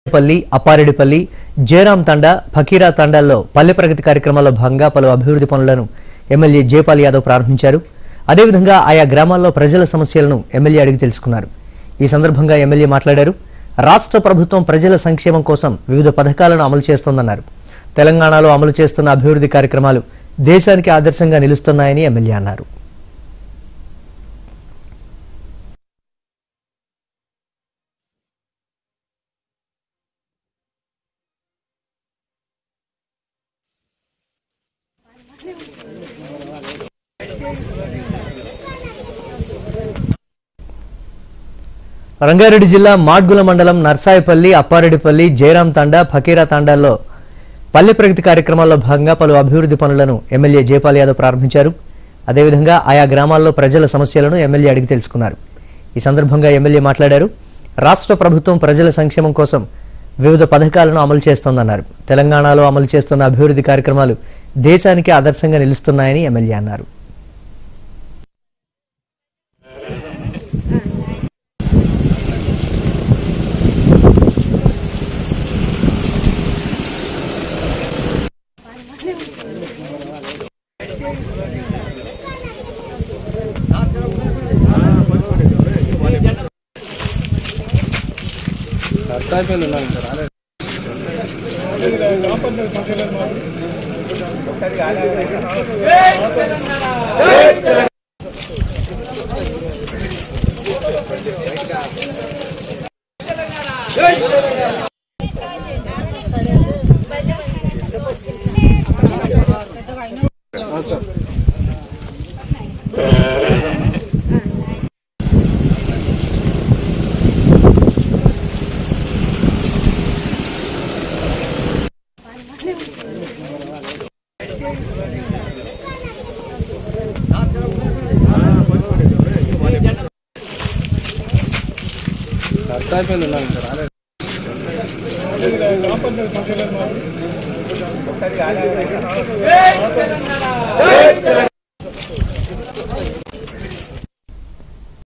పల్లి అప్పారెడ్డిపల్లి జయరాం తండా ఫకీరా తండాల్లో పల్లె ప్రగతి కార్యక్రమాల్లో భాగంగా పలు అభివృద్ధి పనులను ఎమ్మెల్యే జయపాల్ యాదవ్ ప్రారంభించారు అదేవిధంగా ఆయా గ్రామాల్లో ప్రజల సమస్యలను ఎమ్మెల్యే అడిగి తెలుసుకున్నారు ఈ సందర్భంగా ఎమ్మెల్యే మాట్లాడారు రాష్ట్ర ప్రభుత్వం ప్రజల సంక్షేమం కోసం వివిధ పథకాలను అమలు చేస్తోందన్నారు తెలంగాణలో అమలు చేస్తున్న అభివృద్ధి కార్యక్రమాలు దేశానికి ఆదర్శంగా నిలుస్తున్నాయని ఎమ్మెల్యే అన్నారు రంగారెడ్డి జిల్లా మాడ్గుల మండలం నర్సాయిపల్లి అప్పారెడ్డిపల్లి జయరాం తాండా ఫకీరా తాండాల్లో పల్లె ప్రగతి కార్యక్రమాల్లో భాగంగా పలు అభివృద్ధి పనులను ఎమ్మెల్యే జయపాల్ యాదవ్ ప్రారంభించారు అదేవిధంగా ఆయా గ్రామాల్లో ప్రజల సమస్యలను ఎమ్మెల్యే అడిగి తెలుసుకున్నారు ఈ సందర్భంగా ఎమ్మెల్యే మాట్లాడారు రాష్ట్ర ప్రభుత్వం ప్రజల సంక్షేమం కోసం వివిధ పథకాలను అమలు చేస్తోందన్నారు తెలంగాణలో అమలు చేస్తున్న అభివృద్ధి కార్యక్రమాలు దేశానికి ఆదర్శంగా నిలుస్తున్నాయని ఎమ్మెల్యే అన్నారు